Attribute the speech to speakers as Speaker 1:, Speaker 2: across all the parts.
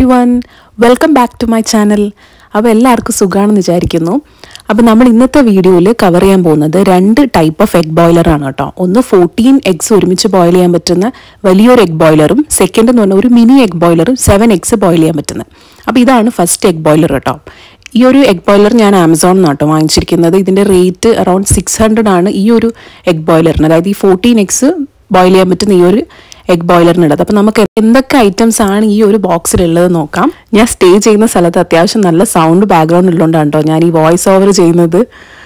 Speaker 1: every everyone welcome back to my channel അപ്പോൾ എല്ലാവർക്കും സുഖമാണെന്ന് വിചാരിക്കുന്നു അപ്പോൾ നമ്മൾ ഇന്നത്തെ വീഡിയോയിൽ കവർ ചെയ്യാൻ പോകുന്നത് രണ്ട് ടൈപ്പ് ഓഫ് എഗ് ബോയിലർ ആണ് കേട്ടോ ഒന്ന് ഫോർട്ടീൻ എഗ്സ് ഒരുമിച്ച് ബോയിൽ ചെയ്യാൻ പറ്റുന്ന വലിയൊരു എഗ് ബോയിലറും സെക്കൻഡ് എന്ന് പറഞ്ഞാൽ ഒരു മിനി എഗ് ബോയിലറും സെവൻ എഗ്സ് ബോയിൽ ചെയ്യാൻ പറ്റുന്നത് അപ്പോൾ ഇതാണ് ഫസ്റ്റ് എഗ് ബോയിലർ കേട്ടോ ഈ ഒരു എഗ് ബോയിലർ ഞാൻ ആമസോണിൽ നിന്നാട്ടോ വാങ്ങിച്ചിരിക്കുന്നത് ഇതിൻ്റെ റേറ്റ് അറൌണ്ട് സിക്സ് ഹൺഡ്രഡ് ആണ് ഈ ഒരു എഗ് ബോയിലറിന് അതായത് ഈ ഫോർട്ടീൻ എഗ്സ് ബോയിൽ ചെയ്യാൻ പറ്റുന്ന ഈ ഒരു എഗ് ബോയിലറിനുള്ളത് അപ്പോൾ നമുക്ക് എന്തൊക്കെ ഐറ്റംസ് ആണ് ഈ ഒരു ബോക്സിലുള്ളത് നോക്കാം ഞാൻ സ്റ്റേ ചെയ്യുന്ന സ്ഥലത്ത് അത്യാവശ്യം നല്ല സൗണ്ട് ബാക്ക്ഗ്രൗണ്ട് ഉള്ളതുകൊണ്ടാണ് കേട്ടോ ഞാൻ ഈ വോയിസ് ഓവർ ചെയ്യുന്നത്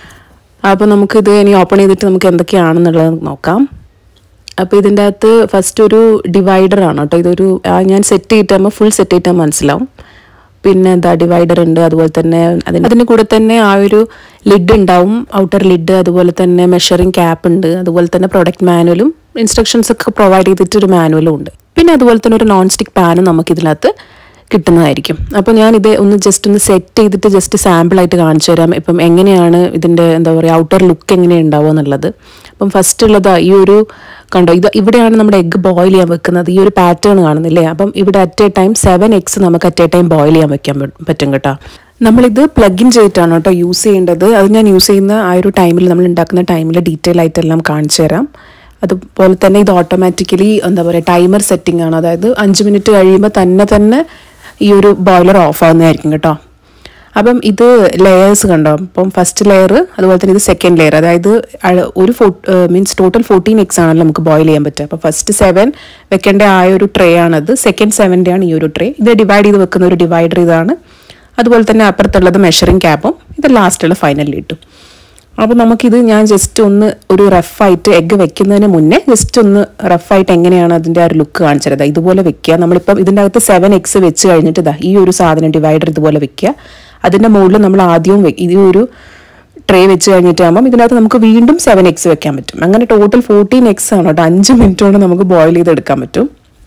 Speaker 1: അപ്പോൾ നമുക്കിത് ഇനി ഓപ്പൺ ചെയ്തിട്ട് നമുക്ക് എന്തൊക്കെയാണെന്നുള്ളത് നോക്കാം അപ്പോൾ ഇതിൻ്റെ അകത്ത് ഫസ്റ്റ് ഒരു ഡിവൈഡർ ആണ് കേട്ടോ ഇതൊരു ആ, ഞാൻ സെറ്റ് ചെയ്തിട്ടാകുമ്പോൾ ഫുൾ സെറ്റ് ചെയ്തിട്ടാൽ മനസ്സിലാവും പിന്നെ എന്താ ഡിവൈഡർ ഉണ്ട് അതുപോലെ തന്നെ അതിന് അതിന് കൂടെ തന്നെ ആ ഒരു ലിഡ് ഉണ്ടാവും ഔട്ടർ ലിഡ് അതുപോലെ തന്നെ മെഷറിംഗ് ക്യാപ്പ് ഉണ്ട് അതുപോലെ തന്നെ പ്രൊഡക്റ്റ് മാനുവലും ഇൻസ്ട്രക്ഷൻസ് ഒക്കെ പ്രൊവൈഡ് ചെയ്തിട്ട് ഒരു മാനുവലും ഉണ്ട് പിന്നെ അതുപോലെ തന്നെ ഒരു നോൺ സ്റ്റിക് പാനും നമുക്ക് ഇതിനകത്ത് കിട്ടുന്നതായിരിക്കും അപ്പോൾ ഞാൻ ഇത് ഒന്ന് ജസ്റ്റ് ഒന്ന് സെറ്റ് ചെയ്തിട്ട് ജസ്റ്റ് സാമ്പിളായിട്ട് കാണിച്ചു തരാം ഇപ്പം എങ്ങനെയാണ് ഇതിൻ്റെ എന്താ പറയുക ഔട്ടർ ലുക്ക് എങ്ങനെ ഉണ്ടാവുക എന്നുള്ളത് അപ്പം ഫസ്റ്റ് ഉള്ളത് ഈ ഒരു കണ്ടോ ഇത് ഇവിടെയാണ് നമ്മുടെ എഗ്ഗ് ബോയിൽ ചെയ്യാൻ വെക്കുന്നത് ഈ ഒരു പാറ്റേൺ കാണുന്നില്ലേ അപ്പം ഇവിടെ at a time seven eggs നമുക്ക് അറ്റ് എ ടൈം ബോയിൽ ചെയ്യാൻ വെക്കാൻ പ- പറ്റും കേട്ടോ നമ്മളിത് പ്ലഗ് ഇൻ ചെയ്തിട്ടാണ് കേട്ടോ യൂസ് ചെയ്യേണ്ടത് അത് ഞാൻ യൂസ് ചെയ്യുന്ന ആ ഒരു ടൈമിൽ നമ്മൾ ഉണ്ടാക്കുന്ന ടൈമിൽ ഡീറ്റെയിൽ ആയിട്ട് എല്ലാം കാണിച്ചു തരാം അതുപോലെ തന്നെ ഇത് ഓട്ടോമാറ്റിക്കലി എന്താ പറയുക ടൈമർ സെറ്റിംഗ് ആണ് അതായത് അഞ്ച് മിനിറ്റ് കഴിയുമ്പോൾ തന്നെ തന്നെ ഈ ഒരു ബോയിലർ ഓഫ് ആവുന്നതായിരിക്കും കേട്ടോ അപ്പം ഇത് ലെയേഴ്സ് കണ്ടോ അപ്പം ഫസ്റ്റ് ലെയർ അതുപോലെ തന്നെ ഇത് സെക്കൻഡ് ലെയർ അതായത് അഴ- ഒരു ഫോ മീൻസ് ടോട്ടൽ ഫോർട്ടീൻ എക്സ് ആണല്ലോ നമുക്ക് ബോയിൽ ചെയ്യാൻ പറ്റുക അപ്പോൾ ഫസ്റ്റ് സെവൻ വെക്കേണ്ട ആ ഒരു ട്രേ ആണത് സെക്കൻഡ് സെവൻ്റെ ആണ് ഈ ഒരു ട്രേ ഇത് ഡിവൈഡ് ചെയ്ത് വെക്കുന്ന ഒരു ഡിവൈഡർ ഇതാണ് അതുപോലെ തന്നെ അപ്പുറത്തുള്ളത് മെഷറിംഗ് ക്യാപ്പും ഇത് ലാസ്റ്റുള്ള ഫൈനലിൽ ഇട്ടും അപ്പോൾ നമുക്കിത് ഞാൻ ജസ്റ്റ് ഒന്ന് ഒരു റഫായിട്ട് എഗ്ഗ് വെക്കുന്നതിന് മുന്നേ ജസ്റ്റ് ഒന്ന് റഫായിട്ട് എങ്ങനെയാണ് അതിൻ്റെ ആ ഒരു ലുക്ക് കാണിച്ചത് ഇതുപോലെ വെക്കുക നമ്മളിപ്പം ഇതിൻ്റെ അകത്ത് സെവൻ എക്സ് വെച്ച് കഴിഞ്ഞിട്ട് ഇതാ ഈ ഒരു സാധനം ഡിവൈഡർ ഇതുപോലെ വെക്കുക അതിൻ്റെ മുകളിൽ നമ്മൾ ആദ്യവും വെ- ഈ ഒരു ട്രേ വെച്ച് കഴിഞ്ഞിട്ടാകുമ്പം ഇതിനകത്ത് നമുക്ക് വീണ്ടും സെവൻ എക്സ് വെക്കാൻ പറ്റും അങ്ങനെ ടോട്ടൽ ഫോർട്ടീൻ എക്സ് ആണ് കേട്ടോ അഞ്ച് മിനിറ്റ് കൊണ്ട് നമുക്ക് ബോയിൽ ചെയ്തെടുക്കാൻ പറ്റും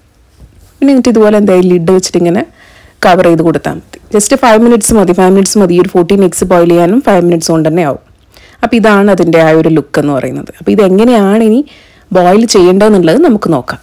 Speaker 1: പിന്നെ എന്നിട്ട് ഇതുപോലെ എന്തായാലും ലിഡ് വെച്ചിട്ട് ഇങ്ങനെ കവർ ചെയ്ത് കൊടുത്താൽ മതി ജസ്റ്റ് ഫൈവ് മിനിറ്റ്സ് മതി ഫൈവ് മിനിറ്റ്സ് മതി ഈ ഒരു ഫോർട്ടീൻ എക്സ് ബോയിൽ ചെയ്യാനും ഫൈവ് മിനിറ്റ്സ് കൊണ്ട് തന്നെ ആവും അപ്പോൾ ഇതാണ് അതിൻ്റെ ആ ഒരു ലുക്ക് എന്ന് പറയുന്നത് അപ്പോൾ ഇത് എങ്ങനെയാണ് ഇനി ബോയിൽ ചെയ്യേണ്ടതെന്നുള്ളത് നമുക്ക് നോക്കാം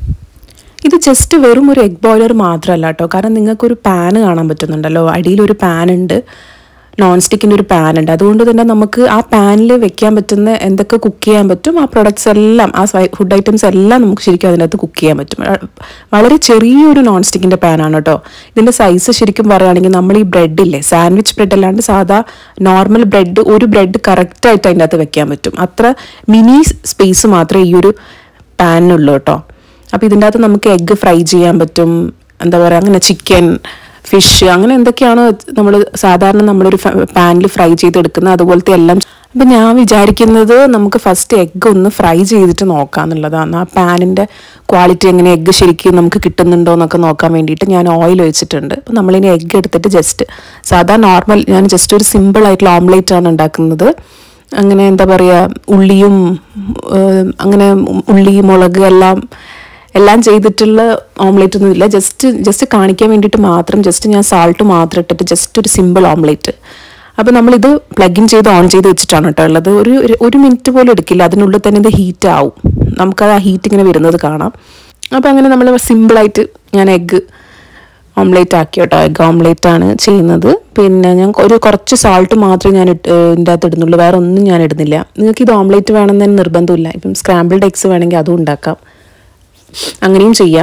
Speaker 1: ഇത് ജസ്റ്റ് വെറും ഒരു എഗ് ബോയിലർ മാത്രമല്ല കേട്ടോ കാരണം നിങ്ങൾക്കൊരു പാന് കാണാൻ പറ്റുന്നുണ്ടല്ലോ അടിയിലൊരു പാൻ ഉണ്ട് നോൺ സ്റ്റിക്കിൻ്റെ ഒരു പാൻ ഉണ്ട് അതുകൊണ്ട് തന്നെ നമുക്ക് ആ പാനിൽ വെക്കാൻ പറ്റുന്ന എന്തൊക്കെ കുക്ക് ചെയ്യാൻ പറ്റും ആ പ്രൊഡക്ട്സ് എല്ലാം ആ ഫുഡ് ഐറ്റംസ് എല്ലാം നമുക്ക് ശരിക്കും അതിനകത്ത് കുക്ക് ചെയ്യാൻ പറ്റും അഹ് വളരെ ചെറിയൊരു നോൺ സ്റ്റിക്കിൻ്റെ പാനാണ് കേട്ടോ ഇതിൻ്റെ സൈസ് ശരിക്കും പറയുകയാണെങ്കിൽ നമ്മൾ ഈ ബ്രെഡ് ഇല്ലേ സാൻഡ്വിച്ച് ബ്രെഡ് അല്ലാണ്ട് സാധാ നോർമൽ ബ്രെഡ് ഒരു ബ്രെഡ് കറക്റ്റായിട്ട് അതിൻ്റെ അകത്ത് വെക്കാൻ പറ്റും അത്ര മിനി സ്പേസ് മാത്രമേ ഈ ഒരു പാനിനുള്ളൂ കേട്ടോ അപ്പോൾ ഇതിൻ്റെ അകത്ത് നമുക്ക് എഗ്ഗ് ഫ്രൈ ചെയ്യാൻ പറ്റും എന്താ പറയുക അങ്ങനെ ചിക്കൻ ഫിഷ് അങ്ങനെ എന്തൊക്കെയാണോ നമ്മൾ സാധാരണ നമ്മളൊരു പാനിൽ ഫ്രൈ ചെയ്തെടുക്കുന്നത് അതുപോലത്തെ എല്ലാം അപ്പം ഞാൻ വിചാരിക്കുന്നത് നമുക്ക് ഫസ്റ്റ് എഗ്ഗ് ഒന്ന് ഫ്രൈ ചെയ്തിട്ട് നോക്കാം എന്നുള്ളതാണ് ആ പാനിൻ്റെ ക്വാളിറ്റി എങ്ങനെ എഗ്ഗ് ശരിക്കും നമുക്ക് കിട്ടുന്നുണ്ടോ എന്നൊക്കെ നോക്കാൻ വേണ്ടിയിട്ട് ഞാൻ ഓയിൽ ഒഴിച്ചിട്ടുണ്ട് അപ്പം നമ്മളിനി എഗ്ഗ് എടുത്തിട്ട് ജസ്റ്റ് സാധാ നോർമൽ ഞാൻ ജസ്റ്റ് ഒരു സിമ്പിൾ ആയിട്ടുള്ള ഓംലേറ്റ് ആണ് ഉണ്ടാക്കുന്നത് അങ്ങനെ എന്താ പറയുക ഉള്ളിയും ഏഹ്, അങ്ങനെ ഉള്ളി മുളക് എല്ലാം എല്ലാം ചെയ്തിട്ടുള്ള ഓംലേറ്റ് ഒന്നും ഇല്ല ജസ്റ്റ് ജസ്റ്റ് കാണിക്കാൻ വേണ്ടിയിട്ട് മാത്രം ജസ്റ്റ് ഞാൻ സാൾട്ട് മാത്രം ഇട്ടിട്ട് ജസ്റ്റ് ഒരു സിമ്പിൾ ഓംലേറ്റ് അപ്പോൾ നമ്മളിത് പ്ലഗ് ഇൻ ചെയ്ത് ഓൺ ചെയ്ത് വെച്ചിട്ടാണ് കേട്ടോ ഉള്ളത് ഒരു ഒരു- ഒരു മിനിറ്റ് പോലും എടുക്കില്ല അതിനുള്ളിൽ തന്നെ ഇത് ഹീറ്റ് ആവും നമുക്കത് ആ ഹീറ്റ് ഇങ്ങനെ വരുന്നത് കാണാം അപ്പോൾ അങ്ങനെ നമ്മൾ സിമ്പിളായിട്ട് ഞാൻ എഗ്ഗ് ഓംലേറ്റ് ആക്കി കേട്ടോ എഗ് ഓംലേറ്റ് ആണ് ചെയ്യുന്നത് പിന്നെ ഞാൻ ഒരു കുറച്ച് സാൾട്ട് മാത്രമേ ഞാൻ ഇട്ട് ഇതിൻ്റെ അകത്ത് ഇടുന്നുള്ളൂ വേറെ ഒന്നും ഞാൻ ഇടുന്നില്ല നിങ്ങൾക്ക് ഇത് ഓംലേറ്റ് വേണമെന്ന് തന്നെ നിർബന്ധമില്ല ഇപ്പം സ്ക്രാമ്പിൾഡ് എഗ്സ് വേണമെങ്കിൽ അതും ഉണ്ടാക്കാം അങ്ങനെയും ചെയ്യാം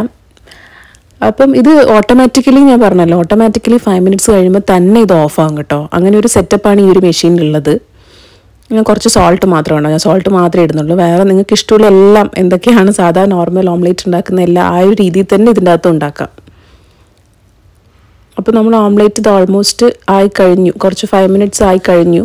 Speaker 1: അപ്പം ഇത് ഓട്ടോമാറ്റിക്കലി ഞാൻ പറഞ്ഞല്ലോ ഓട്ടോമാറ്റിക്കലി ഫൈവ് മിനിറ്റ്സ് കഴിയുമ്പോൾ തന്നെ ഇത് ഓഫ് ആകും കേട്ടോ അങ്ങനെ ഒരു സെറ്റപ്പാണ് ഈ ഒരു മെഷീനിലുള്ളത് ഞാൻ കുറച്ച് സോൾട്ട് മാത്രമാണ് ഞാൻ സോൾട്ട് മാത്രമേ ഇടുന്നുള്ളൂ വേറെ നിങ്ങൾക്ക് ഇഷ്ടമുള്ള എല്ലാം എന്തൊക്കെയാണ് സാധാ നോർമൽ ഓംലേറ്റ് ഉണ്ടാക്കുന്ന എല്ലാം ആ ഒരു രീതിയിൽ തന്നെ ഇതിൻ്റെ അകത്ത് ഉണ്ടാക്കാം അപ്പോൾ നമ്മൾ ഓംലേറ്റ് ഇത് ഓൾമോസ്റ്റ് ആയി കഴിഞ്ഞു കുറച്ച് ഫൈവ് മിനിറ്റ്സ് ആയി കഴിഞ്ഞു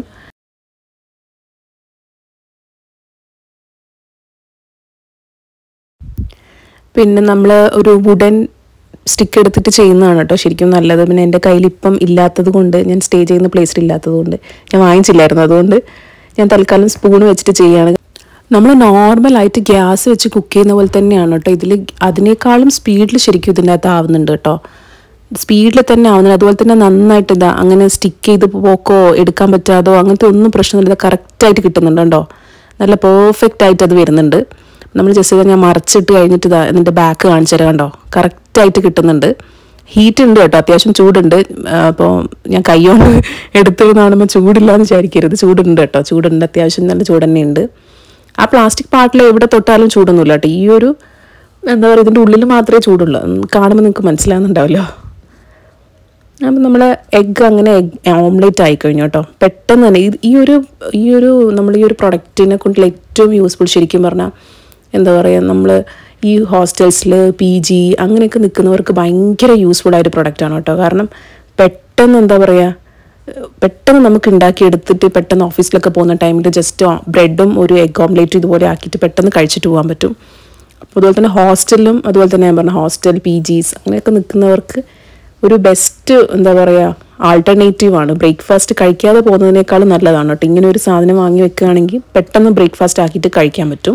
Speaker 1: പിന്നെ നമ്മൾ ഒരു വുഡൻ സ്റ്റിക്ക് എടുത്തിട്ട് ചെയ്യുന്നതാണ് കേട്ടോ ശരിക്കും നല്ലത് പിന്നെ എൻ്റെ കയ്യിൽ ഇപ്പം ഇല്ലാത്തത് കൊണ്ട് ഞാൻ സ്റ്റേ ചെയ്യുന്ന പ്ലേസിൽ ഇല്ലാത്തത് കൊണ്ട് ഞാൻ വാങ്ങിച്ചില്ലായിരുന്നു അതുകൊണ്ട് ഞാൻ തൽക്കാലം സ്പൂൺ വെച്ചിട്ട് ചെയ്യുകയാണ് നമ്മൾ നോർമലായിട്ട് ഗ്യാസ് വെച്ച് കുക്ക് ചെയ്യുന്ന പോലെ തന്നെയാണ് കേട്ടോ ഇതിൽ അതിനേക്കാളും സ്പീഡിൽ ശരിക്കും ഇതിൻ്റെ അകത്ത് ആവുന്നുണ്ട് കേട്ടോ സ്പീഡിൽ തന്നെ ആവുന്നുണ്ട് അതുപോലെ തന്നെ നന്നായിട്ട് ഇതാ അങ്ങനെ സ്റ്റിക്ക് ചെയ്ത് പോക്കോ എടുക്കാൻ പറ്റാതോ അങ്ങനത്തെ ഒന്നും പ്രശ്നമില്ല കറക്റ്റായിട്ട് കിട്ടുന്നുണ്ട് കേട്ടോ നല്ല പെർഫെക്റ്റ് ആയിട്ട് അത് വരുന്നുണ്ട് നമ്മൾ ജസ്റ്റ് ഞാൻ മറച്ചിട്ട് കഴിഞ്ഞിട്ട് ഇതാ ഇതിൻ്റെ ബാക്ക് കാണിച്ചു തരാം കണ്ടോ കറക്റ്റായിട്ട് കിട്ടുന്നുണ്ട് ഹീറ്റ് ഉണ്ട് കേട്ടോ അത്യാവശ്യം ചൂടുണ്ട് അപ്പോൾ ഞാൻ കൈകൊണ്ട് എടുത്തു കാണുമ്പോൾ ചൂടില്ല എന്ന് വിചാരിക്കരുത് ചൂടുണ്ട് കേട്ടോ ചൂടുണ്ട് അത്യാവശ്യം നല്ല ചൂട് തന്നെ ഉണ്ട് ആ പ്ലാസ്റ്റിക് പാർട്ടിൽ എവിടെ തൊട്ടാലും ചൂടൊന്നുമില്ല കേട്ടോ ഈ ഒരു എന്താ പറയുക ഇതിൻ്റെ ഉള്ളിൽ മാത്രമേ ചൂടുള്ളൂ ഉം, കാണുമ്പോൾ നിങ്ങൾക്ക് മനസ്സിലാകുന്നുണ്ടാവല്ലോ അപ്പം നമ്മൾ എഗ്ഗ് അങ്ങനെ എഗ് ഓംലേറ്റ് ആയി കഴിഞ്ഞു കേട്ടോ പെട്ടെന്ന് തന്നെ ഇത് ഈ ഒരു ഈ ഒരു നമ്മൾ ഈ ഒരു പ്രൊഡക്റ്റിനെ കൊണ്ടുള്ള ഏറ്റവും യൂസ്ഫുൾ ശരിക്കും പറഞ്ഞാൽ എന്താ പറയുക നമ്മൾ ഈ ഹോസ്റ്റൽസിൽ പി ജി അങ്ങനെയൊക്കെ നിൽക്കുന്നവർക്ക് ഭയങ്കര യൂസ്ഫുൾ ആയൊരു പ്രൊഡക്റ്റാണ് കേട്ടോ കാരണം പെട്ടെന്ന് എന്താ പറയുക പെട്ടെന്ന് നമുക്ക് ഉണ്ടാക്കിയെടുത്തിട്ട് പെട്ടെന്ന് ഓഫീസിലൊക്കെ പോകുന്ന ടൈമിൽ ജസ്റ്റ് ബ്രെഡും ഒരു എഗ് ഓംലേറ്റും ഇതുപോലെ ആക്കിയിട്ട് പെട്ടെന്ന് കഴിച്ചിട്ട് പോകാൻ പറ്റും അപ്പോൾ അതുപോലെ തന്നെ ഹോസ്റ്റലിലും അതുപോലെ തന്നെ ഞാൻ പറഞ്ഞ ഹോസ്റ്റൽ പി ജീസ് അങ്ങനെയൊക്കെ നിൽക്കുന്നവർക്ക് ഒരു ബെസ്റ്റ് എന്താ പറയുക ആൾട്ടർനേറ്റീവ് ആണ് ബ്രേക്ക്ഫാസ്റ്റ് കഴിക്കാതെ പോകുന്നതിനേക്കാളും നല്ലതാണ് കേട്ടോ ഇങ്ങനെ ഒരു സാധനം വാങ്ങി വെക്കുകയാണെങ്കിൽ പെട്ടെന്ന് ബ്രേക്ക്ഫാസ്റ്റ് ആക്കിയിട്ട് കഴിക്കാൻ പറ്റും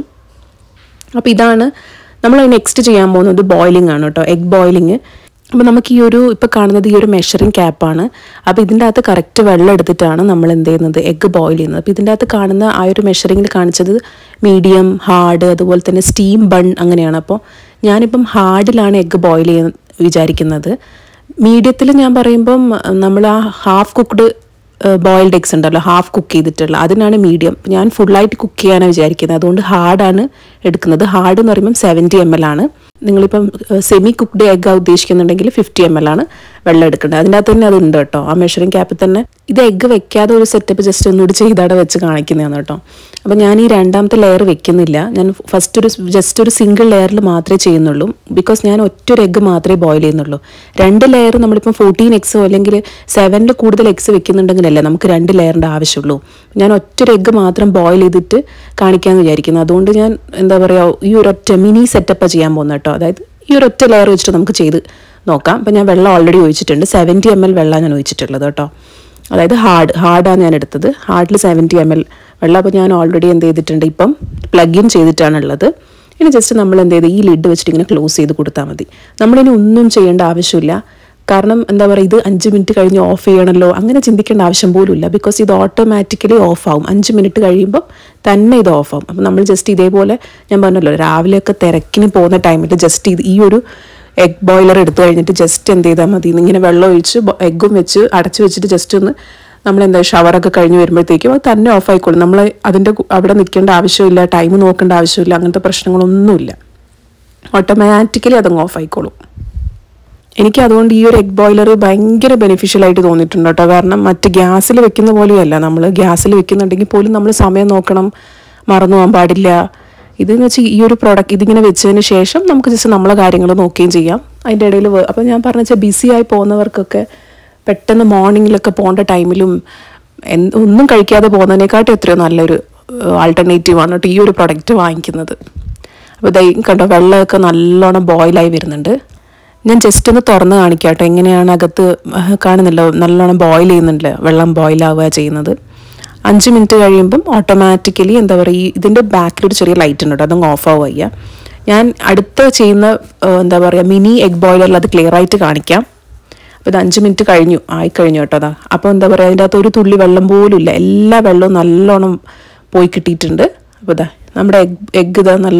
Speaker 1: അപ്പോൾ ഇതാണ് നമ്മൾ നെക്സ്റ്റ് ചെയ്യാൻ പോകുന്നത് ബോയിലിംഗ് ആണ് കേട്ടോ എഗ് ബോയിലിംഗ് അപ്പോൾ നമുക്ക് ഈ ഒരു ഇപ്പോൾ കാണുന്നത് ഈ ഒരു മെഷറിംഗ് ക്യാപ്പാണ് അപ്പോൾ ഇതിൻ്റെ അകത്ത് കറക്റ്റ് വെള്ളം എടുത്തിട്ടാണ് നമ്മൾ എന്ത് ചെയ്യുന്നത് എഗ്ഗ് ബോയിൽ ചെയ്യുന്നത് അപ്പോൾ ഇതിൻ്റെ അകത്ത് കാണുന്ന ആ ഒരു മെഷറിങ്ങിൽ കാണിച്ചത് മീഡിയം ഹാർഡ് അതുപോലെ തന്നെ സ്റ്റീം ബൺ അങ്ങനെയാണ് അപ്പോൾ ഞാനിപ്പം ഹാർഡിലാണ് എഗ്ഗ് ബോയിൽ ചെയ്യാൻ വിചാരിക്കുന്നത് മീഡിയത്തിൽ ഞാൻ പറയുമ്പം നമ്മൾ ആ ഹാഫ് കുക്ക്ഡ് ബോയിൽഡ് എഗ്സ് ഉണ്ടല്ലോ ഹാഫ് കുക്ക് ചെയ്തിട്ടുള്ള അതിനാണ് മീഡിയം ഞാൻ ഫുള്ളായിട്ട് കുക്ക് ചെയ്യാനാണ് വിചാരിക്കുന്നത് അതുകൊണ്ട് ഹാർഡാണ് എടുക്കുന്നത് ഹാർഡ് എന്ന് പറയുമ്പം സെവൻറ്റി എം എൽ ആണ് നിങ്ങളിപ്പം സെമി കുക്ക്ഡ് എഗ് ഉദ്ദേശിക്കുന്നുണ്ടെങ്കിൽ ഫിഫ്റ്റി എം എൽ ആണ് വെള്ളം എടുക്കേണ്ടത് അതിൻ്റെ അകത്ത് തന്നെ അത് ഉണ്ട് കേട്ടോ ആ മെഷറിംഗ് ക്യാപ്പിൽ തന്നെ ഇത് എഗ്ഗ് വെക്കാതെ ഒരു സെറ്റപ്പ് ജസ്റ്റ് ഒന്നുകൂടി ചെയ്തവിടെ വെച്ച് കാണിക്കുന്നതാണ് കേട്ടോ അപ്പോൾ ഞാൻ ഈ രണ്ടാമത്തെ ലെയർ വെക്കുന്നില്ല ഞാൻ ഫസ്റ്റ് ഒരു ജസ്റ്റ് ഒരു സിംഗിൾ ലെയറിൽ മാത്രമേ ചെയ്യുന്നുള്ളൂ ബിക്കോസ് ഞാൻ ഒറ്റ ഒരു എഗ്ഗ് മാത്രമേ ബോയിൽ ചെയ്യുന്നുള്ളൂ രണ്ട് ലെയർ നമ്മളിപ്പം ഫോർട്ടീൻ എക്സോ അല്ലെങ്കിൽ സെവനിൽ കൂടുതൽ എക്സ് വെക്കുന്നുണ്ടെങ്കിലല്ലേ നമുക്ക് രണ്ട് ലെയറിൻ്റെ ആവശ്യമുള്ളൂ ഞാൻ ഒറ്റ ഒരു എഗ്ഗ് മാത്രം ബോയിൽ ചെയ്തിട്ട് കാണിക്കാമെന്ന് വിചാരിക്കുന്നു അതുകൊണ്ട് ഞാൻ എന്താ പറയുക ഈ ഒരു ഒറ്റ മിനി സെറ്റപ്പാണ് ചെയ്യാൻ പോകുന്നത് കേട്ടോ അതായത് ഈ ഒരു ഒറ്റ ലെയർ വെച്ചിട്ട് നമുക്ക് ചെയ്ത് നോക്കാം അപ്പം ഞാൻ വെള്ളം ഓൾറെഡി ഒഴിച്ചിട്ടുണ്ട് സെവൻറ്റി എം എൽ വെള്ളമാണ് ഞാൻ ഒഴിച്ചിട്ടുള്ളത് കേട്ടോ അതായത് ഹാർഡ് ഹാർഡാണ് ഞാൻ എടുത്തത് ഹാർഡിൽ സെവൻറ്റി എം എൽ വെള്ളം അപ്പോൾ ഞാൻ ഓൾറെഡി എന്ത് ചെയ്തിട്ടുണ്ട് ഇപ്പം പ്ലഗ് ഇൻ ചെയ്തിട്ടാണുള്ളത് ഇനി ജസ്റ്റ് നമ്മൾ എന്ത് ചെയ്ത് ഈ ലിഡ് വെച്ചിട്ട് ഇങ്ങനെ ക്ലോസ് ചെയ്ത് കൊടുത്താൽ മതി നമ്മളിനി ഒന്നും ചെയ്യേണ്ട ആവശ്യമില്ല കാരണം എന്താ പറയുക ഇത് അഞ്ച് മിനിറ്റ് കഴിഞ്ഞ് ഓഫ് ചെയ്യണമല്ലോ അങ്ങനെ ചിന്തിക്കേണ്ട ആവശ്യം പോലും ഇല്ല ബിക്കോസ് ഇത് ഓട്ടോമാറ്റിക്കലി ഓഫ് ആവും അഞ്ച് മിനിറ്റ് കഴിയുമ്പോൾ തന്നെ ഇത് ഓഫ് ആവും അപ്പം നമ്മൾ ജസ്റ്റ് ഇതേപോലെ ഞാൻ പറഞ്ഞല്ലോ രാവിലെയൊക്കെ തിരക്കിന് പോകുന്ന ടൈമിൽ ജസ്റ്റ് ഇത് ഈ ഒരു എഗ് ബോയിലർ എടുത്തു കഴിഞ്ഞിട്ട് ജസ്റ്റ് എന്ത് ചെയ്താൽ മതി ഇങ്ങനെ വെള്ളം ഒഴിച്ച് എഗ്ഗും വെച്ച് അടച്ചു വെച്ചിട്ട് ജസ്റ്റ് ഒന്ന് നമ്മൾ എന്താ ഷവറൊക്കെ കഴിഞ്ഞ് വരുമ്പോഴത്തേക്കും അത് തന്നെ ഓഫ് ആയിക്കോളും നമ്മൾ അതിൻ്റെ കു- അവിടെ നിൽക്കേണ്ട ആവശ്യമില്ല ടൈം നോക്കേണ്ട ആവശ്യമില്ല അങ്ങനത്തെ പ്രശ്നങ്ങളൊന്നുമില്ല ഓട്ടോമാറ്റിക്കലി അതങ്ങ് ഓഫ് ആയിക്കോളും എനിക്ക് അതുകൊണ്ട് ഈ ഒരു എഗ് ബോയിലർ ഭയങ്കര ബെനിഫിഷ്യൽ ആയിട്ട് തോന്നിയിട്ടുണ്ട് കേട്ടോ കാരണം മറ്റ് ഗ്യാസിൽ വെക്കുന്ന പോലെയല്ല നമ്മൾ ഗ്യാസിൽ വെക്കുന്നുണ്ടെങ്കിൽ പോലും നമ്മൾ സമയം നോക്കണം മറന്നു പോകാൻ പാടില്ല ഇതെന്ന് വെച്ചാൽ ഈ ഒരു പ്രോഡക്റ്റ് ഇതിങ്ങനെ വെച്ചതിന് ശേഷം നമുക്ക് ജസ്റ്റ് നമ്മളെ കാര്യങ്ങൾ നോക്കുകയും ചെയ്യാം അതിൻ്റെ ഇടയിൽ അപ്പം ഞാൻ പറഞ്ഞ വെച്ചാൽ ബിസി ആയി പോകുന്നവർക്കൊക്കെ പെട്ടെന്ന് മോർണിംഗിലൊക്കെ പോകേണ്ട ടൈമിലും എന്ത് ഒന്നും കഴിക്കാതെ പോകുന്നതിനെക്കാട്ടും എത്രയോ നല്ലൊരു ആൾട്ടർനേറ്റീവ് ആണ് കേട്ടോ ഈ ഒരു പ്രൊഡക്റ്റ് വാങ്ങിക്കുന്നത് അപ്പോൾ ദൈ കണ്ടോ വെള്ളമൊക്കെ നല്ലോണം ബോയിലായി വരുന്നുണ്ട് ഞാൻ ജസ്റ്റ് ഒന്ന് തുറന്ന് കാണിക്കാം കേട്ടോ എങ്ങനെയാണ് അകത്ത് ആഹ് കാണുന്നില്ല നല്ലോണം ബോയിൽ ചെയ്യുന്നുണ്ട് വെള്ളം ബോയിലാവുക ചെയ്യുന്നത് അഞ്ച് മിനിറ്റ് കഴിയുമ്പം ഓട്ടോമാറ്റിക്കലി എന്താ പറയുക ഈ ഇതിൻ്റെ ബാക്കിൽ ഒരു ചെറിയ ലൈറ്റ് ഉണ്ട് കേട്ടോ അതങ്ങ് ഓഫ് ആവുക ചെയ്യുക ഞാൻ അടുത്ത ചെയ്യുന്ന ആഹ് എന്താ പറയുക മിനി എഗ് ബോയിലറിൽ അത് ക്ലിയർ ആയിട്ട് കാണിക്കാം അപ്പോൾ ഇത് അഞ്ച് മിനിറ്റ് കഴിഞ്ഞു ആയി കഴിഞ്ഞു കേട്ടോ അതാ അപ്പോൾ എന്താ പറയുക അതിൻ്റെ അകത്ത് ഒരു തുള്ളി വെള്ളം പോലും ഇല്ല എല്ലാ വെള്ളവും നല്ലോണം പോയി കിട്ടിയിട്ടുണ്ട് അപ്പോൾ ഇതാ നമ്മുടെ എഗ് എഗ്ഗ് ഇതാ നല്ല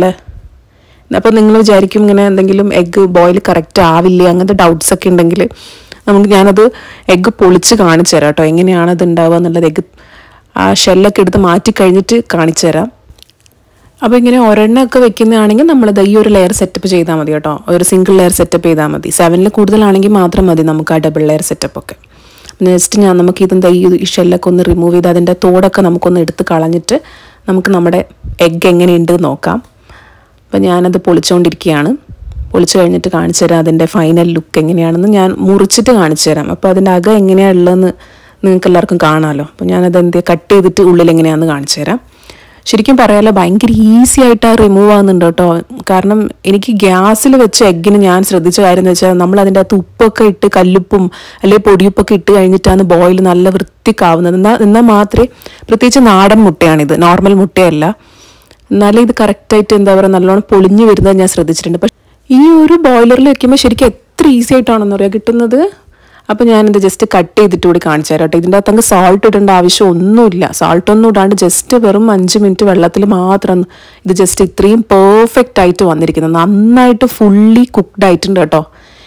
Speaker 1: അപ്പോൾ നിങ്ങൾ വിചാരിക്കും ഇങ്ങനെ എന്തെങ്കിലും എഗ്ഗ് ബോയിൽ കറക്റ്റ് ആവില്ലേ അങ്ങനത്തെ ഡൗട്ട്സ് ഒക്കെ ഉണ്ടെങ്കിൽ നമുക്ക് ഞാനത് എഗ്ഗ് പൊളിച്ച് കാണിച്ചു തരാം കേട്ടോ എങ്ങനെയാണ് അത് ഉണ്ടാവുക എന്നുള്ളത് എഗ്ഗ് ആ ഷെല്ലൊക്കെ എടുത്ത് മാറ്റി കഴിഞ്ഞിട്ട് കാണിച്ചു തരാം അപ്പോൾ ഇങ്ങനെ ഒരെണ്ണമൊക്കെ വെക്കുന്നതാണെങ്കിൽ നമ്മൾ ഈ ഒരു ലെയർ സെറ്റപ്പ് ചെയ്താൽ മതി കേട്ടോ ഒരു സിംഗിൾ ലെയർ സെറ്റപ്പ് ചെയ്താൽ മതി സെവനിൽ കൂടുതലാണെങ്കിൽ മാത്രം മതി നമുക്ക് ആ ഡബിൾ ലെയർ സെറ്റപ്പ് ഒക്കെ നെക്സ്റ്റ് ഞാൻ നമുക്ക് ഇതെന്താ ഈ ഈ ഷെല്ലൊക്കെ ഒന്ന് റിമൂവ് ചെയ്ത് അതിൻ്റെ തോടൊക്കെ നമുക്കൊന്ന് എടുത്ത് കളഞ്ഞിട്ട് നമുക്ക് നമ്മുടെ എഗ്ഗ് എങ്ങനെയുണ്ട് എന്ന് നോക്കാം അപ്പം ഞാനത് പൊളിച്ചുകൊണ്ടിരിക്കുകയാണ് പൊളിച്ചു കഴിഞ്ഞിട്ട് കാണിച്ചു തരാം അതിൻ്റെ ഫൈനൽ ലുക്ക് എങ്ങനെയാണെന്ന് ഞാൻ മുറിച്ചിട്ട് കാണിച്ചു തരാം അപ്പോൾ അതിൻ്റെ അകം എങ്ങനെയാണ് ഉള്ളതെന്ന് നിങ്ങൾക്ക് എല്ലാവർക്കും കാണാമല്ലോ അപ്പോൾ ഞാനത് എന്ത് കട്ട് ചെയ്തിട്ട് ഉള്ളിൽ എങ്ങനെയാണെന്ന് കാണിച്ചു തരാം ശരിക്കും പറയാലോ ഭയങ്കര ഈസി ആയിട്ട് റിമൂവ് ആകുന്നുണ്ട് കേട്ടോ കാരണം എനിക്ക് ഗ്യാസിൽ വെച്ച എഗ്ഗിന് ഞാൻ ശ്രദ്ധിച്ച കാര്യം എന്ന് വെച്ചാൽ നമ്മൾ അതിൻ്റെ അകത്ത് ഉപ്പൊക്കെ ഇട്ട് കല്ലുപ്പും അല്ലെങ്കിൽ പൊടിയുപ്പൊക്കെ ഇട്ട് കഴിഞ്ഞിട്ടാണ് ബോയിൽ നല്ല വൃത്തിക്കാവുന്നത് എന്നാൽ എന്നാൽ മാത്രമേ പ്രത്യേകിച്ച് നാടൻ മുട്ടയാണിത് നോർമൽ മുട്ടയല്ല എന്നാലേ ഇത് കറക്റ്റായിട്ട് എന്താ പറയുക നല്ലോണം പൊളിഞ്ഞു വരുന്നത് ഞാൻ ശ്രദ്ധിച്ചിട്ടുണ്ട് പക്ഷെ ഈ ഒരു ബോയിലറിൽ വെക്കുമ്പോൾ ശരിക്കും എത്ര ഈസി ആയിട്ടാണെന്ന് പറയുക കിട്ടുന്നത് അപ്പോൾ ഞാനിത് ജസ്റ്റ് കട്ട് ചെയ്തിട്ട് കൂടി കാണിച്ചു തരാം കേട്ടോ ഇതിൻ്റെ അകത്ത് അങ്ങ് സാൾട്ട് ഇടേണ്ട ആവശ്യം ഒന്നുമില്ല സാൾട്ട് ഒന്നും ഇടാണ്ട് ജസ്റ്റ് വെറും അഞ്ച് മിനിറ്റ് വെള്ളത്തിൽ മാത്രം ഇത് ജസ്റ്റ് ഇത്രയും പെർഫെക്റ്റ് ആയിട്ട് വന്നിരിക്കുന്നത് നന്നായിട്ട് ഫുള്ളി കുക്ക്ഡ് ആയിട്ടുണ്ട് കേട്ടോ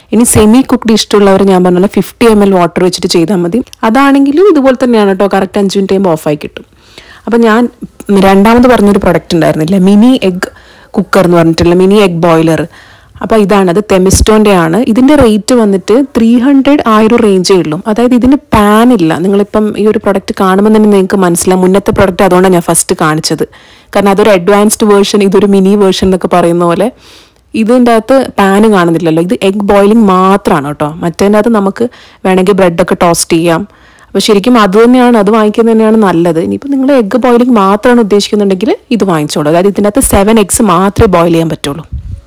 Speaker 1: ഇനി സെമി കുക്ക്ഡ് ഇഷ്ടമുള്ളവർ ഞാൻ പറഞ്ഞ ഫിഫ്റ്റി എം എൽ വാട്ടർ വെച്ചിട്ട് ചെയ്താൽ മതി അതാണെങ്കിലും ഇതുപോലെ തന്നെയാണ് കേട്ടോ കറക്റ്റ് അഞ്ച് മിനിറ്റ് കഴിയുമ്പോൾ ഓഫായി കിട്ടും അപ്പം ഞാൻ രണ്ടാമത് പറഞ്ഞൊരു പ്രൊഡക്റ്റ് ഉണ്ടായിരുന്നില്ല മിനി എഗ് കുക്കർ എന്ന് പറഞ്ഞിട്ടുള്ള മിനി എഗ് ബോയിലർ അപ്പോൾ ഇതാണത് തെമിസ്റ്റോൻ്റെ ആണ് ഇതിൻ്റെ റേറ്റ് വന്നിട്ട് ത്രീ ഹൺഡ്രഡ് ആ ഒരു റേഞ്ചേ ഉള്ളൂ അതായത് ഇതിന് പാൻ ഇല്ല നിങ്ങളിപ്പം ഈ ഒരു പ്രൊഡക്റ്റ് കാണുമ്പോൾ തന്നെ നിങ്ങൾക്ക് മനസ്സിലാവും മുന്നത്തെ പ്രൊഡക്റ്റ് അതുകൊണ്ടാണ് ഞാൻ ഫസ്റ്റ് കാണിച്ചത് കാരണം അതൊരു അഡ്വാൻസ്ഡ് വേർഷൻ ഇതൊരു മിനി വേർഷൻ എന്നൊക്കെ പറയുന്ന പോലെ ഇതിൻ്റെ അകത്ത് പാന് കാണുന്നില്ലല്ലോ ഇത് എഗ് ബോയിലിംഗ് മാത്രമാണ് കേട്ടോ മറ്റേതിൻ്റെ അകത്ത് നമുക്ക് വേണമെങ്കിൽ ബ്രെഡൊക്കെ ടോസ്റ്റ് ചെയ്യാം അപ്പോൾ ശരിക്കും അത് തന്നെയാണ് അത് വാങ്ങിക്കുന്നത് തന്നെയാണ് നല്ലത് ഇനിയിപ്പോൾ നിങ്ങൾ എഗ് ബോയിലിംഗ് മാത്രമാണ് ഉദ്ദേശിക്കുന്നുണ്ടെങ്കിൽ ഇത് വാങ്ങിച്ചോളൂ അതായത് ഇതിൻ്റെ അകത്ത് സെവൻ എഗ്സ് മാത്രമേ ബോയിൽ ചെയ്യാൻ പറ്റുള്ളൂ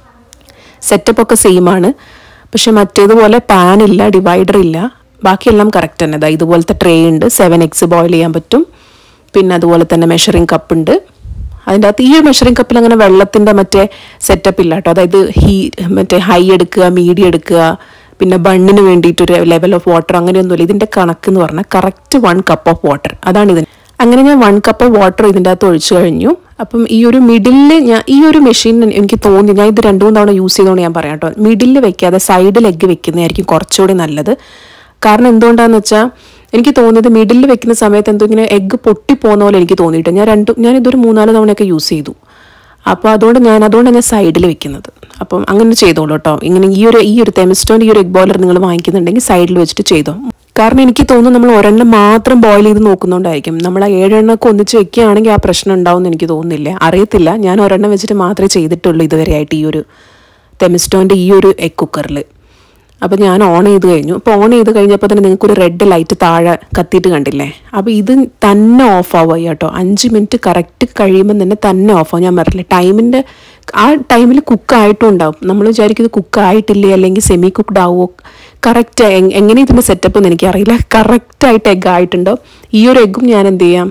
Speaker 1: സെറ്റപ്പ് ഒക്കെ സെയിം ആണ് പക്ഷെ മറ്റേതുപോലെ പാൻ ഇല്ല ഡിവൈഡർ ഇല്ല ബാക്കിയെല്ലാം കറക്റ്റ് തന്നെ അതായത് ഇതുപോലത്തെ ട്രേ ഉണ്ട് സെവൻ എഗ്സ് ബോയിൽ ചെയ്യാൻ പറ്റും പിന്നെ അതുപോലെ തന്നെ മെഷറിംഗ് കപ്പ് ഉണ്ട് അതിൻ്റെ അകത്ത് ഈ ഒരു മെഷറിംഗ് കപ്പിൽ അങ്ങനെ വെള്ളത്തിൻ്റെ മറ്റേ സെറ്റപ്പ് ഇല്ല കേട്ടോ അതായത് ഹീ മറ്റേ ഹൈ എടുക്കുക മീഡിയം എടുക്കുക പിന്നെ ബണ്ണിന് വേണ്ടിയിട്ടൊരു ലെവൽ ഓഫ് വാട്ടർ അങ്ങനെയൊന്നുമില്ല ഇതിൻ്റെ കണക്ക് എന്ന് പറഞ്ഞാൽ correct one cup of water അതാണ് ഇതിന് അങ്ങനെ ഞാൻ വൺ കപ്പ് ഓഫ് വാട്ടർ ഇതിൻ്റെ അകത്ത് ഒഴിച്ചു കഴിഞ്ഞു അപ്പം ഈ ഒരു മിഡിലിൽ ഞാൻ ഈ ഒരു മെഷീൻ എനിക്ക് തോന്നി ഞാൻ ഇത് രണ്ടു മൂന്ന് തവണ യൂസ് ചെയ്തോണ്ട് ഞാൻ പറയാം കേട്ടോ മിഡിലിൽ വെക്കാതെ സൈഡിൽ എഗ്ഗ് വെക്കുന്നതായിരിക്കും കുറച്ചുകൂടി നല്ലത് കാരണം എന്തുകൊണ്ടാന്ന് വെച്ചാൽ എനിക്ക് തോന്നിയത് മിഡിലിൽ വെക്കുന്ന സമയത്ത് എന്തോ ഇങ്ങനെ എഗ്ഗ് പൊട്ടിപ്പോകുന്ന പോലെ എനിക്ക് തോന്നിയിട്ട് ഞാൻ രണ്ട് ഞാൻ ഇതൊരു മൂന്നാല് തവണയൊക്കെ യൂസ് ചെയ്തു അപ്പോൾ അതുകൊണ്ട് ഞാൻ അതുകൊണ്ടാണ് ഞാൻ സൈഡിൽ വെക്കുന്നത് അപ്പം അങ്ങനെ ചെയ്തോളൂ കേട്ടോ ഇങ്ങനെ ഈ ഒരു ഈ ഒരു തെമിസ്റ്റോൻ്റെ ഈ ഒരു എഗ് ബോയിലർ നിങ്ങൾ വാങ്ങിക്കുന്നുണ്ടെങ്കിൽ സൈഡിൽ വെച്ചിട്ട് ചെയ്തോ കാരണം എനിക്ക് തോന്നുന്നു നമ്മൾ ഒരെണ്ണം മാത്രം ബോയിൽ ചെയ്ത് നോക്കുന്നുണ്ടായിരിക്കും നമ്മൾ ആ ഏഴെണ്ണമൊക്കെ ഒന്നിച്ച് വെക്കുകയാണെങ്കിൽ ആ പ്രശ്നം ഉണ്ടാവും എന്ന് എനിക്ക് തോന്നുന്നില്ല അറിയത്തില്ല ഞാൻ ഒരെണ്ണം വെച്ചിട്ട് മാത്രമേ ചെയ്തിട്ടുള്ളൂ ഇതുവരെയായിട്ട് ഈ ഒരു തെമിസ്റ്റോൻ്റെ ഈ ഒരു എഗ് കുക്കറിൽ അപ്പോൾ ഞാൻ ഓൺ ചെയ്ത് കഴിഞ്ഞു അപ്പോൾ ഓൺ ചെയ്ത് കഴിഞ്ഞപ്പോൾ തന്നെ നിങ്ങൾക്ക് ഒരു റെഡ് ലൈറ്റ് താഴെ കത്തിയിട്ട് കണ്ടില്ലേ അപ്പോൾ ഇത് തന്നെ ഓഫ് ആവുക കേട്ടോ അഞ്ച് മിനിറ്റ് കറക്റ്റ് കഴിയുമ്പോൾ തന്നെ തന്നെ ഓഫ് ആവും ഞാൻ പറഞ്ഞില്ലേ ടൈമിൻ്റെ ആ ടൈമിൽ കുക്ക് ആയിട്ടും ഉണ്ടാവും നമ്മൾ വിചാരിക്കും ഇത് കുക്ക് ആയിട്ടില്ലേ അല്ലെങ്കിൽ സെമി കുക്ക്ഡ് ആവുമോ കറക്റ്റ് എങ്ങനെ ഇതിൻ്റെ സെറ്റപ്പ് എന്ന് എനിക്കറിയില്ല കറക്റ്റായിട്ട് എഗ് ആയിട്ടുണ്ടോ ഈ ഒരു എഗ്ഗും ഞാൻ എന്ത് ചെയ്യാം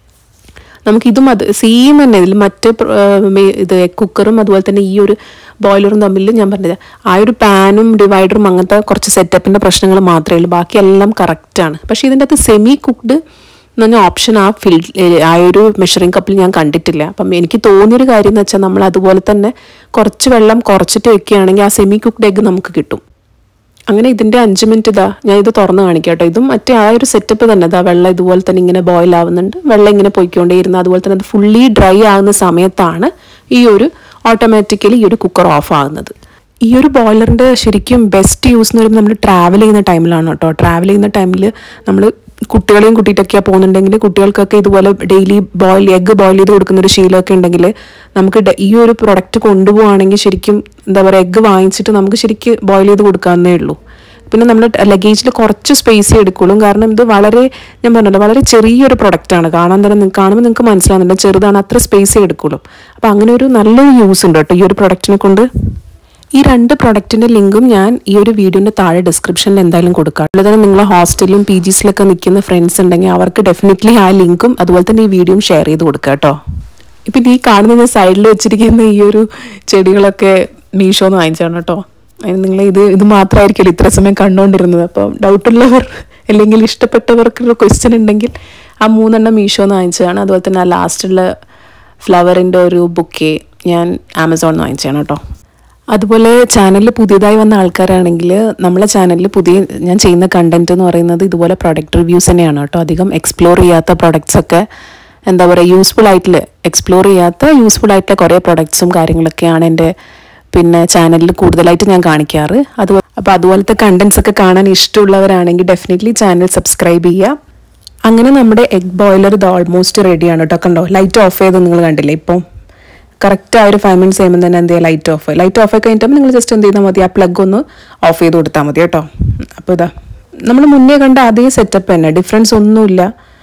Speaker 1: നമുക്ക് ഇതും അത് സെയിം തന്നെ ഇതിൽ മറ്റ് പ്ര- ഏർ മേ- ഇത് കുക്കറും അതുപോലെ തന്നെ ഈ ഒരു ബോയിലറും തമ്മിൽ ഞാൻ പറഞ്ഞത് ആ ഒരു പാനും ഡിവൈഡറും അങ്ങനത്തെ കുറച്ച് സെറ്റപ്പിൻ്റെ പ്രശ്നങ്ങൾ മാത്രമേ ഉള്ളൂ ബാക്കിയെല്ലാം കറക്റ്റാണ് പക്ഷേ ഇതിൻ്റെ അകത്ത് സെമി കുക്ക്ഡ് എന്ന് പറഞ്ഞ ഓപ്ഷൻ ആ ഫിൽ ആ ഒരു മെഷറിംഗ് കപ്പിൽ ഞാൻ കണ്ടിട്ടില്ല അപ്പം എനിക്ക് തോന്നിയൊരു കാര്യം എന്ന് വെച്ചാൽ നമ്മൾ അതുപോലെ തന്നെ കുറച്ച് വെള്ളം കുറച്ചിട്ട് വെക്കുകയാണെങ്കിൽ ആ സെമി കുക്ക്ഡ് എഗ്ഗ് നമുക്ക് കിട്ടും അങ്ങനെ ഇതിൻ്റെ അഞ്ച് മിനിറ്റ് ഇതാ ഞാൻ ഇത് തുറന്ന് കാണിക്കാം കേട്ടോ ഇതും മറ്റേ ആ ഒരു സെറ്റപ്പ് തന്നെ ഇതാ വെള്ളം ഇതുപോലെ തന്നെ ഇങ്ങനെ ബോയിൽ ആവുന്നുണ്ട് വെള്ളം ഇങ്ങനെ പോയിക്കൊണ്ടേയിരുന്ന അതുപോലെ തന്നെ അത് ഫുള്ളി ഡ്രൈ ആകുന്ന സമയത്താണ് ഈ ഒരു ഓട്ടോമാറ്റിക്കലി ഈ ഒരു കുക്കർ ഓഫ് ആകുന്നത് ഈ ഒരു ബോയിലറിൻ്റെ ശരിക്കും ബെസ്റ്റ് യൂസ് എന്ന് പറയുമ്പോൾ നമ്മൾ ട്രാവൽ ചെയ്യുന്ന ടൈമിലാണ് കേട്ടോ ട്രാവൽ ചെയ്യുന്ന ടൈമിൽ നമ്മൾ കുട്ടികളെയും കൂട്ടിയിട്ടൊക്കെയാണ് പോകുന്നുണ്ടെങ്കിൽ കുട്ടികൾക്കൊക്കെ ഇതുപോലെ ഡെയിലി ബോയിൽ എഗ്ഗ് ബോയിൽ ചെയ്ത് കൊടുക്കുന്ന ഒരു ശീലമൊക്കെ ഉണ്ടെങ്കിൽ നമുക്ക് ഡ- ഈ ഒരു പ്രൊഡക്റ്റ് കൊണ്ടുപോവുകയാണെങ്കിൽ ശരിക്കും എന്താ പറയുക എഗ്ഗ് വാങ്ങിച്ചിട്ട് നമുക്ക് ശരിക്കും ബോയിൽ ചെയ്ത് കൊടുക്കാവുന്നേ ഉള്ളൂ പിന്നെ നമ്മൾ ലഗേജിൽ കുറച്ച് സ്പേസ് എടുക്കുള്ളൂ കാരണം ഇത് വളരെ ഞാൻ പറഞ്ഞല്ലോ വളരെ ചെറിയൊരു പ്രൊഡക്റ്റാണ് കാണാൻ തന്നെ നിങ്ങൾക്ക് കാണുമ്പോൾ നിങ്ങൾക്ക് മനസ്സിലാവുന്നുണ്ട് ചെറുതാണ് അത്ര സ്പേസേ എടുക്കുള്ളൂ അപ്പോൾ അങ്ങനെ ഒരു നല്ലൊരു യൂസ് ഉണ്ട് കേട്ടോ ഈ ഒരു പ്രൊഡക്റ്റിനെ കൊണ്ട് ഈ രണ്ട് പ്രൊഡക്റ്റിന്റെ ലിങ്കും ഞാൻ ഈ ഒരു വീഡിയോന്റെ താഴെ ഡിസ്ക്രിപ്ഷനിൽ എന്തായാലും കൊടുക്കാം അതുപോലെ തന്നെ നിങ്ങൾ ഹോസ്റ്റലിലും പി ജിസിലൊക്കെ നിൽക്കുന്ന ഫ്രണ്ട്സ് ഉണ്ടെങ്കിൽ അവർക്ക് ഡെഫിനറ്റ്ലി ആ ലിങ്കും അതുപോലെ തന്നെ ഈ വീഡിയോയും ഷെയർ ചെയ്ത് കൊടുക്കുക കേട്ടോ ഇപ്പം ഈ കാണുന്ന സൈഡിൽ വെച്ചിരിക്കുന്ന ഈ ഒരു ചെടികളൊക്കെ മീഷോന്ന് വാങ്ങിച്ചാണ് കേട്ടോ അതിന് നിങ്ങൾ ഇത് ഇത് മാത്രമായിരിക്കില്ല ഇത്ര സമയം കണ്ടുകൊണ്ടിരുന്നത് അപ്പം ഡൗട്ടുള്ളവർ അല്ലെങ്കിൽ ഇഷ്ടപ്പെട്ടവർക്കുള്ള ക്വസ്റ്റ്യൻ ഉണ്ടെങ്കിൽ ആ മൂന്നെണ്ണം മീഷോന്ന് വാങ്ങിച്ചതാണ് അതുപോലെ തന്നെ ആ ലാസ്റ്റുള്ള ഫ്ലവറിൻ്റെ ഒരു ബുക്കെ ഞാൻ ആമസോണിൽ നിന്ന് വാങ്ങിച്ചതാണ് കേട്ടോ അതുപോലെ ചാനലിൽ പുതിയതായി വന്ന ആൾക്കാരാണെങ്കിൽ നമ്മളെ ചാനലിൽ പുതിയ ഞാൻ ചെയ്യുന്ന കണ്ടന്റ് എന്ന് പറയുന്നത് ഇതുപോലെ പ്രൊഡക്റ്റ് റിവ്യൂസ് തന്നെയാണ് കേട്ടോ അധികം എക്സ്പ്ലോർ ചെയ്യാത്ത പ്രൊഡക്ട്സ് ഒക്കെ എന്താ പറയുക യൂസ്ഫുൾ ആയിട്ടുള്ള എക്സ്പ്ലോർ ചെയ്യാത്ത യൂസ്ഫുൾ ആയിട്ടുള്ള കുറേ പ്രൊഡക്ട്സും കാര്യങ്ങളൊക്കെയാണ് എൻ്റെ പിന്നെ ചാനലിൽ കൂടുതലായിട്ട് ഞാൻ കാണിക്കാറ് അത് അപ്പോൾ അതുപോലത്തെ കണ്ടന്റ്സ് ഒക്കെ കാണാൻ ഇഷ്ടമുള്ളവരാണെങ്കിൽ ഡെഫിനറ്റ്ലി ചാനൽ സബ്സ്ക്രൈബ് ചെയ്യുക അങ്ങനെ നമ്മുടെ എഗ് ബോയിലർ ഇത് ഓൾമോസ്റ്റ് റെഡിയാണ് കേട്ടോ കണ്ടോ ലൈറ്റ് ഓഫ് ചെയ്ത് നിങ്ങൾ കണ്ടില്ലേ ഇപ്പം കറക്റ്റ് ആ ഒരു ഫൈവ് മിനിറ്റ്സ് കഴിയുമ്പോൾ തന്നെ എന്ത് ചെയ്യുക ലൈറ്റ് ഓഫ് ലൈറ്റ് ഓഫ് ആയി കഴിഞ്ഞിട്ട് നിങ്ങൾ ജസ്റ്റ് എന്ത് ചെയ്താൽ മതി ആ പ്ലഗ് ഒന്ന് ഓഫ് ചെയ്ത് കൊടുത്താൽ മതി കേട്ടോ അപ്പോൾ ഇതാ നമ്മൾ മുന്നേ കണ്ട അതേ സെറ്റപ്പ് തന്നെ ഡിഫറൻസ് ഒന്നുമില്ല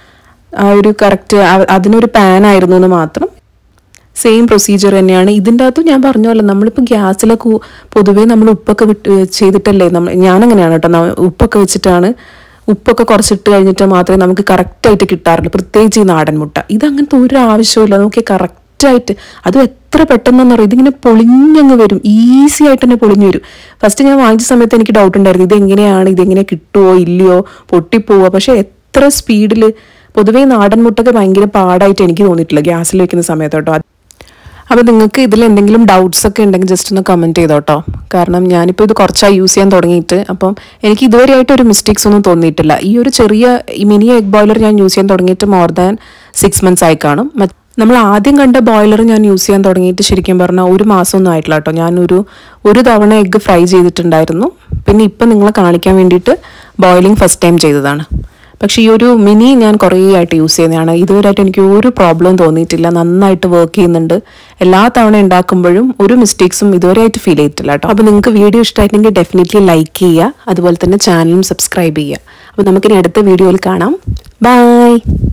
Speaker 1: ആ ഒരു കറക്റ്റ് അതിനൊരു പാൻ ആയിരുന്നു എന്ന് മാത്രം സെയിം പ്രൊസീജിയർ തന്നെയാണ് ഇതിൻ്റെ അകത്തും ഞാൻ പറഞ്ഞ പോലെ നമ്മളിപ്പോൾ ഗ്യാസിലൊക്കെ ഉ- പൊതുവേ നമ്മൾ ഉപ്പൊക്കെ വിട്ട് ചെയ്തിട്ടല്ലേ നമ്മൾ ഞാനങ്ങനെയാണ് കേട്ടോ ന- ഉപ്പൊക്കെ വെച്ചിട്ടാണ് ഉപ്പൊക്കെ കുറച്ചിട്ട് കഴിഞ്ഞിട്ട് മാത്രമേ നമുക്ക് കറക്റ്റായിട്ട് കിട്ടാറുള്ളൂ പ്രത്യേകിച്ച് ഈ നാടൻ മുട്ട ഇതങ്ങനത്തെ ഒരു ആവശ്യമില്ല നമുക്ക് കറക്റ്റായിട്ട് അതും എത്ര പെട്ടെന്നെന്ന് പറയും ഇതിങ്ങനെ പൊളിഞ്ഞങ്ങ് വരും ഈസി ആയിട്ട് തന്നെ പൊളിഞ്ഞു വരും ഫസ്റ്റ് ഞാൻ വാങ്ങിച്ച സമയത്ത് എനിക്ക് ഡൗട്ട് ഉണ്ടായിരുന്നു ഇതെങ്ങനെയാണ് ഇതെങ്ങനെ കിട്ടുമോ ഇല്ലയോ പൊട്ടിപ്പോവോ പക്ഷെ എത്ര സ്പീഡിൽ പൊതുവേ നാടൻ മുട്ടൊക്കെ ഭയങ്കര പാടായിട്ട് എനിക്ക് തോന്നിയിട്ടില്ല ഗ്യാസിൽ വെക്കുന്ന സമയത്ത് കേട്ടോ അപ്പോൾ നിങ്ങൾക്ക് ഇതിൽ എന്തെങ്കിലും ഡൗട്ട്സ് ഒക്കെ ഉണ്ടെങ്കിൽ ജസ്റ്റ് ഒന്ന് കമൻറ്റ് ചെയ്തോട്ടോ കാരണം ഞാനിപ്പോൾ ഇത് കുറച്ചായി യൂസ് ചെയ്യാൻ തുടങ്ങിയിട്ട് അപ്പം എനിക്ക് ഇതുവരെയായിട്ട് ഒരു മിസ്റ്റേക്സ് ഒന്നും തോന്നിയിട്ടില്ല ഈ ഒരു ചെറിയ ഈ മിനി എഗ് ബോയിലർ ഞാൻ യൂസ് ചെയ്യാൻ തുടങ്ങിയിട്ട് മോർ ദാൻ സിക്സ് മന്ത്സ് ആയി കാണും മറ്റ് നമ്മൾ ആദ്യം കണ്ട ബോയിലർ ഞാൻ യൂസ് ചെയ്യാൻ തുടങ്ങിയിട്ട് ശരിക്കും പറഞ്ഞാൽ ഒരു മാസമൊന്നും ആയിട്ടില്ല കേട്ടോ ഞാനൊരു ഒരു തവണ എഗ്ഗ് ഫ്രൈ ചെയ്തിട്ടുണ്ടായിരുന്നു പിന്നെ ഇപ്പം നിങ്ങളെ കാണിക്കാൻ വേണ്ടിയിട്ട് ബോയിലിംഗ് ഫസ്റ്റ് ടൈം ചെയ്തതാണ് പക്ഷേ ഈ ഒരു മിനി ഞാൻ കുറേ ആയിട്ട് യൂസ് ചെയ്യുന്നതാണ് ഇതുവരെയായിട്ട് എനിക്ക് ഒരു പ്രോബ്ലം തോന്നിയിട്ടില്ല നന്നായിട്ട് വർക്ക് ചെയ്യുന്നുണ്ട് എല്ലാ തവണ ഉണ്ടാക്കുമ്പോഴും ഒരു മിസ്റ്റേക്സും ഇതുവരെയായിട്ട് ഫീൽ ചെയ്തിട്ടില്ല കേട്ടോ അപ്പോൾ നിങ്ങൾക്ക് വീഡിയോ ഇഷ്ടമായിട്ടുണ്ടെങ്കിൽ ഡെഫിനറ്റ്ലി ലൈക്ക് ചെയ്യുക അതുപോലെ തന്നെ ചാനലും സബ്സ്ക്രൈബ് ചെയ്യുക അപ്പോൾ നമുക്കിനി അടുത്ത വീഡിയോയിൽ കാണാം ബൈ